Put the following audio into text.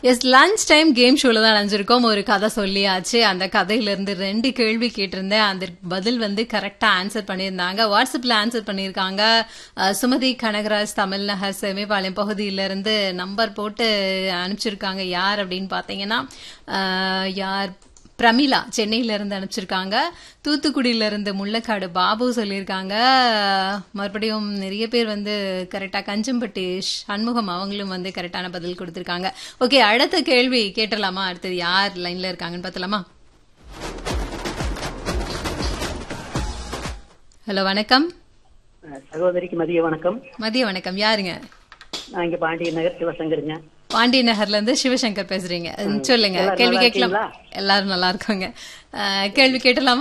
S lunch time game ஷோல தான் நினைஞ்சிருக்கோம் ஒரு கதை சொல்லியாச்சு அந்த கதையில இருந்து ரெண்டு கேள்வி கேட்டிருந்தேன் அந்த பதில் வந்து கரெக்டா ஆன்சர் பண்ணியிருந்தாங்க வாட்ஸ்அப்ல ஆன்சர் பண்ணியிருக்காங்க அஹ், சுமதி கனகராஜ் தமிழ்நகர் செமிபாளையம் பகுதியில இருந்து நம்பர் போட்டு அனுப்பிச்சிருக்காங்க யார் அப்படின்னு பாத்தீங்கன்னா அஹ், யார் பிரமிளா சென்னையில இருந்து அனுப்பிச்சிருக்காங்க தூத்துக்குடியில இருந்து முள்ளக்காடு பாபு சொல்லியிருக்காங்க மறுபடியும் நிறைய பேர் வந்து கரெக்டா கஞ்சம்பட்டி சண்முகம் அவங்களும் வந்து கரெக்டான பதில் கொடுத்திருக்காங்க ஓகே அடுத்த கேள்வி கேட்டலாமா அடுத்தது யார் லைன்ல இருக்காங்கன்னு பார்த்தலாமா ஹலோ வணக்கம் அஹ் சகோதரிக்கு மதிய வணக்கம் மதிய வணக்கம் யாருங்க நான் இங்க பாண்டிய நகர் சிவசங்கருங்க பாண்டிய நகர்ல இருந்து சிவசங்கர் பேசுறீங்க சொல்லுங்க எல்லாரும் கேள்வி நல்லா கேட்கலாம் எல்லாரும் நல்லா இருக்காங்க அஹ், கேள்வி கேட்டலாமா